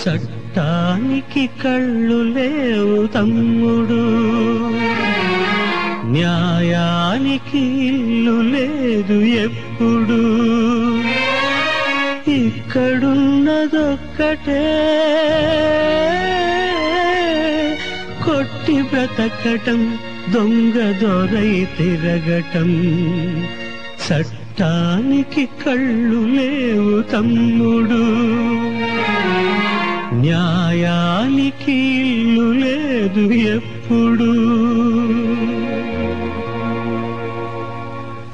చట్టానికి కళ్ళు లేవు తమ్ముడు న్యాయానికి ఇల్లు లేదు ఎప్పుడు ఇక్కడున్నదొక్కటే కొట్టి బ్రతకటం దొంగ దొరై తిరగటం చట్టానికి కళ్ళు లేవు తమ్ముడు న్యాయానికి ఇల్లు లేదు ఎప్పుడు